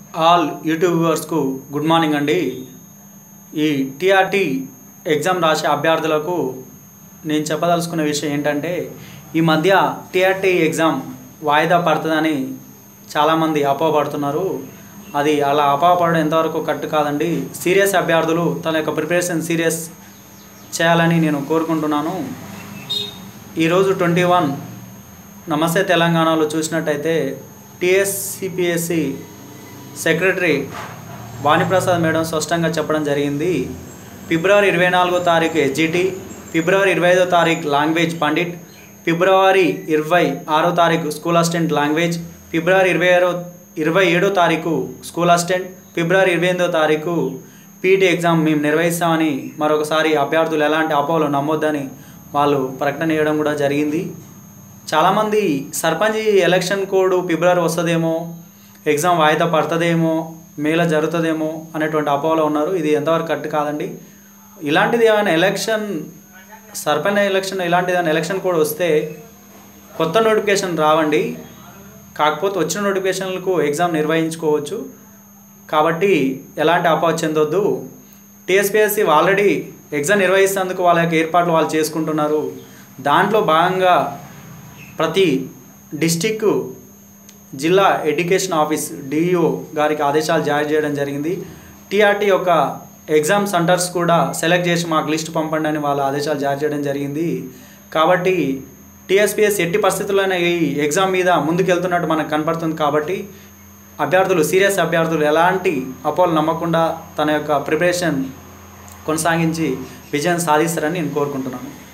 all YouTube వ్యూవర్స్కు good morning అండి ఈ టీఆర్టీ ఎగ్జామ్ రాసే అభ్యర్థులకు నేను చెప్పదలుచుకున్న విషయం ఏంటంటే ఈ మధ్య టీఆర్టీ ఎగ్జామ్ వాయిదా పడుతుందని చాలామంది అపోహపడుతున్నారు అది అలా అపోహపడడం ఎంతవరకు కట్టు కాదండి సీరియస్ అభ్యర్థులు తన యొక్క ప్రిపరేషన్ సీరియస్ చేయాలని నేను కోరుకుంటున్నాను ఈరోజు ట్వంటీ వన్ నమస్తే తెలంగాణలో చూసినట్టయితే టిఎస్సిపిఎస్సి సెక్రటరీ వాణిప్రసాద్ మేడం స్పష్టంగా చెప్పడం జరిగింది ఫిబ్రవరి ఇరవై నాలుగో తారీఖు ఎస్జిటి ఫిబ్రవరి ఇరవై ఐదో తారీఖు లాంగ్వేజ్ పండిట్ ఫిబ్రవరి ఇరవై ఆరో తారీఖు స్కూల్ అసిస్టెంట్ లాంగ్వేజ్ ఫిబ్రవరి ఇరవై ఆరో ఇరవై ఏడో తారీఖు స్కూల్ అసిస్టెంట్ ఫిబ్రవరి ఇరవై ఎనిమిదో తారీఖు పీటీ ఎగ్జామ్ మేము నిర్వహిస్తామని మరొకసారి అభ్యర్థులు ఎలాంటి అపోహలు నమ్మొద్దని వాళ్ళు ప్రకటన చేయడం కూడా జరిగింది చాలామంది సర్పంచ్ ఎలక్షన్ కోడ్ ఫిబ్రవరి వస్తుందేమో ఎగ్జామ్ వాయిదా పడుతుందేమో మేలో జరుగుతుందేమో అనేటువంటి అపోహలో ఉన్నారు ఇది ఎంతవరకు కరెక్ట్ కాదండి ఇలాంటిది ఏమైనా ఎలక్షన్ సర్పంచ్ ఎలక్షన్ ఇలాంటిది ఏమైనా ఎలక్షన్ కోడ్ వస్తే కొత్త నోటిఫికేషన్ రావండి కాకపోతే వచ్చిన నోటిఫికేషన్లకు ఎగ్జామ్ నిర్వహించుకోవచ్చు కాబట్టి ఎలాంటి అపోహ చెందొద్దు టీఎస్పీఎస్సీ ఆల్రెడీ ఎగ్జామ్ నిర్వహిస్తేందుకు వాళ్ళ యొక్క ఏర్పాట్లు వాళ్ళు చేసుకుంటున్నారు దాంట్లో భాగంగా ప్రతి డిస్టిక్ జిల్లా ఎడ్యుకేషన్ ఆఫీస్ డిఈఓ గారికి ఆదేశాలు జారీ చేయడం జరిగింది టీఆర్టీ యొక్క ఎగ్జామ్ సెంటర్స్ కూడా సెలెక్ట్ చేసి మాకు లిస్ట్ పంపండి అని వాళ్ళ ఆదేశాలు జారీ చేయడం జరిగింది కాబట్టి టీఎస్పీఎస్ ఎట్టి పరిస్థితుల్లోనే ఈ ఎగ్జామ్ మీద ముందుకెళ్తున్నట్టు మనకు కనపడుతుంది కాబట్టి అభ్యర్థులు సీరియస్ అభ్యర్థులు ఎలాంటి అపోలు నమ్మకుండా తన యొక్క ప్రిపరేషన్ కొనసాగించి విజయం సాధిస్తారని నేను కోరుకుంటున్నాను